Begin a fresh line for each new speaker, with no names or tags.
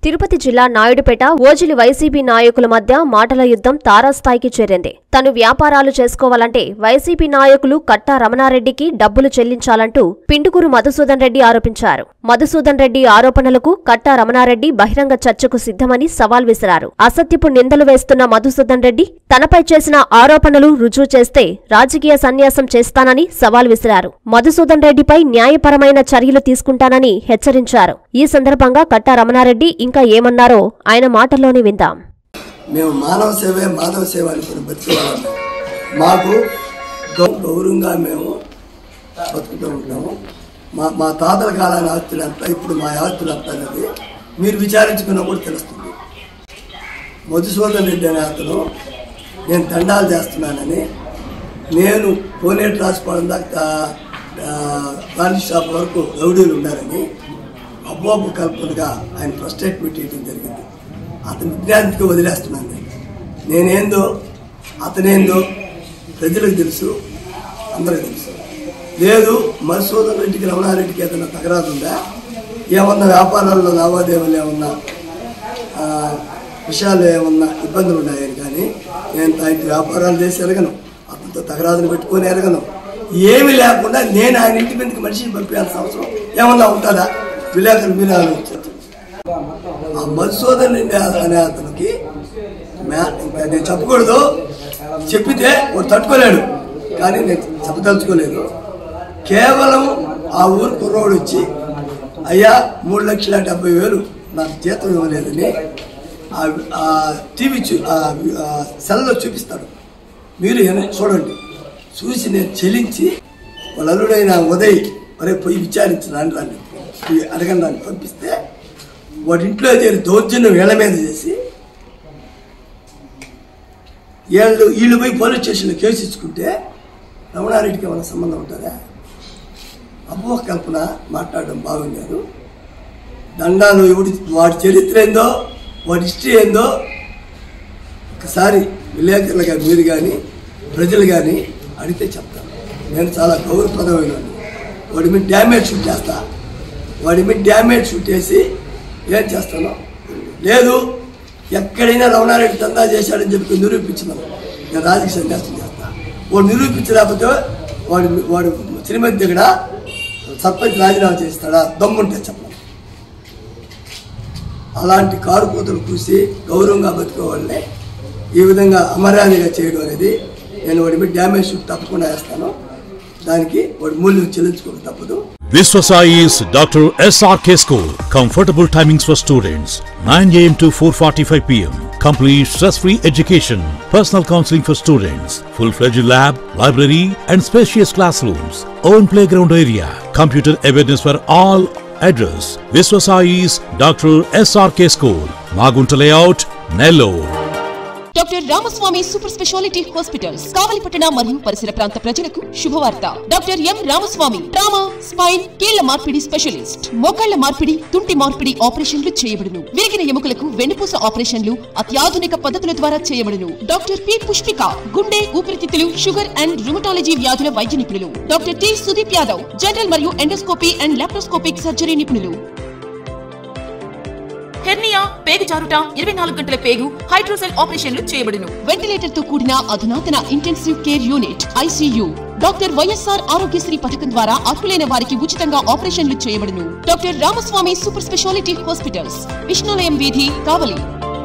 తిరుపతి జిల్లా నాయుడుపేట ఓజిలి వైసీపీ నాయకుల మధ్య మాటల యుద్ధం తారాస్థాయికి చేరింది తను వ్యాపారాలు చేసుకోవాలంటే వైసీపీ నాయకులు కట్టా రమణారెడ్డికి డబ్బులు చెల్లించాలంటూ పిండుకూరు మధుసూదన్ రెడ్డి ఆరోపించారు మధుసూదన్ రెడ్డి ఆరోపణలకు కట్టా రమణారెడ్డి బహిరంగ చర్చకు సిద్ధమని సవాల్ విసిరారు అసత్యపు నిందలు వేస్తున్న మధుసూదన్ రెడ్డి తనపై చేసిన ఆరోపణలు రుజువు చేస్తే రాజకీయ సన్యాసం చేస్తానని సవాల్ విసిరారు మధుసూదన్ రెడ్డిపై న్యాయపరమైన చర్యలు తీసుకుంటానని హెచ్చరించారు ఈ సందర్భంగా కట్టా రమణారెడ్డి ఇంకా ఏమన్నారో ఆయన మాటల్లోనే విందాం
మేము మానవ సేవే మాధవ సేవ అనుకుని బతికేవాళ్ళం మాకు గౌ- గౌరవంగా మేము బతుకుతూ ఉంటాము మా మా తాతల కాలాల ఆస్తులు ఎంత ఇప్పుడు మా ఆస్తులు ఎంత అనేది మీరు విచారించుకున్నా కూడా తెలుస్తుంది మధుసూదన్ రెడ్డి అనే అతను నేను దండాలు చేస్తున్నానని నేను కోనేటి రాసుకోవడం దాకా గాంధీ షాప్ వరకు రౌడీలు ఉన్నారని అబ్బోపు కల్పనగా ఆయన ఫస్ట్ స్టేట్మెంట్ ఇవ్వడం జరిగింది అతని విజ్ఞానికి వదిలేస్తున్నాను నేను. నేనేందో అతనేందో ప్రజలకు తెలుసు అందరికి తెలుసు లేదు మధుసూదన్ రెడ్డికి రమణారెడ్డికి ఏదైనా తగరాదు ఉందా ఏమన్నా వ్యాపారాల్లో లావాదేవీలు ఏమన్నా ఆ, విషయాలు ఏమన్నా ఇబ్బందులు ఉన్నాయని కానీ నేను ఆయన వ్యాపారాలు చేసి ఎరగను అతనితో తగరాదులు పెట్టుకొని ఎరగను ఏమీ లేకుండా నేను ఆయన ఇంటి మీదకి మనిషిని పంపించాల్సిన అవసరం ఏమన్నా ఉంటుందా విలేకరులు మీరు ఆలోచించండి ఆ మధుసూదన్ రెడ్డి అనే అతనికి మ్యా- ఇంకా నేను చెప్పకూడదు చెప్పితే వాడు తట్టుకోలేడు కానీ నేను చెప్పదలుచుకోలేదు కేవలం ఆ ఊరు కుర్రోడు వచ్చి అయ్యా మూడు లక్షల డెబ్బై వేలు నాకు జీతం ఇవ్వలేదని ఆ- ఆ టీవీ చూ ఆ ఆ సెల్లో చూపిస్తాడు మీరు ఏమైనా చూడండి చూసి నేను చెల్లించి వాళ్ళ అల్లుడైన ఉదయ్ మరే పోయి విచారించడానికి రాండి పోయి అడగండి దాన్ని పంపిస్తే వాడి ఇంట్లో చేరి దౌర్జన్యం వీళ్ళ మీద చేసి వీళ్ళు వీళ్ళు పోయి పోలీస్ స్టేషన్లో కేసు ఇచ్చుకుంటే రమణారెడ్డికి ఏమైనా సంబంధం ఉంటుందా అబ్బో కల్పన మాట్లాడడం బాగుండదు దండాలు ఎవడి వాడి చరిత్ర ఏందో వాడి హిస్టరీ ఏందో ఒకసారి విలేకరులుగా మీరు కానీ ప్రజలు కానీ అడిగితే చెప్తాను నేను చాలా గౌరవప్రదమైన వాడిని. వాడి మీద డ్యామేజ్ షూట్ చేస్తా వాడి మీద డ్యామేజ్ షూట్ చేసి ఏం చేస్తాను లేదు ఎక్కడైనా రమణారెడ్డి దందా చేశాడని చెప్పి నిరూపించినాను నేను రాజకీయ సన్యాసం చేస్తా వాడు నిరూపించలేకపోతే వాడు వాడు తిరుమతి దగ్గర సర్పంచ్ రాజీనామా చేస్తాడా దమ్ముంటే చెప్పండి అలాంటి కారు కూతురు కూసి గౌరవంగా బతుకోవాలని ఈ విధంగా అమర్యాదగా చేయడం అనేది నేను వాడి మీద డ్యామేజ్ షూట్ తప్పకుండా వేస్తాను దానికి వాడి మూల్యం చెల్లించుకోవడం తప్పదు
Viswasai's Dr. SRK School. Comfortable timings for students 9 am to 4:45 pm. Complete stress-free education. Personal counseling for students. Full-fledged lab, library, and spacious classrooms. Own playground area. Computer awareness for all. Address: Viswasai's Dr. SRK School. Magunta Layout, Nellore.
Doctor Ramaswamy super speciality hospitals కావలిపట్టణ మరియు పరిసర ప్రాంత ప్రజలకు శుభవార్త doctor M Ramaswamy trauma spine కీళ్ల మార్పిడి specialist మోకాళ్ల మార్పిడి తుంటి మార్పిడి ఆపరేషన్లు చేయబడును విరిగిన ఎముకలకు వెన్నుపూస ఆపరేషన్లు అత్యాధునిక పద్ధతుల ద్వారా చేయబడును డాక్టర్ పి పుష్పిక గుండె ఊపిరితిత్తులు షుగర్ అండ్ రుమటాలజీ వ్యాధుల వైద్య నిపుణులు doctor T Sudeep Yadav general మరియు ఎండోస్కోపీ అండ్ లాప్రోస్కోపిక్ సర్జరీ నిపుణులు హెర్నియా పేగు జారుట ఇరవై నాలుగు గంటల పేగు హైడ్రోసెల్ ఆపరేషన్లు చేయబడును వెంటిలేటర్ తో కూడిన అధునాతన intensive care unit ICU doctor YSR Aarogyasri పథకం ద్వారా అర్హులైన వారికి ఉచితంగా ఆపరేషన్లు చేయబడును doctor Ramaswamy super speciality hospitals Vishnulayam వీధి కావలి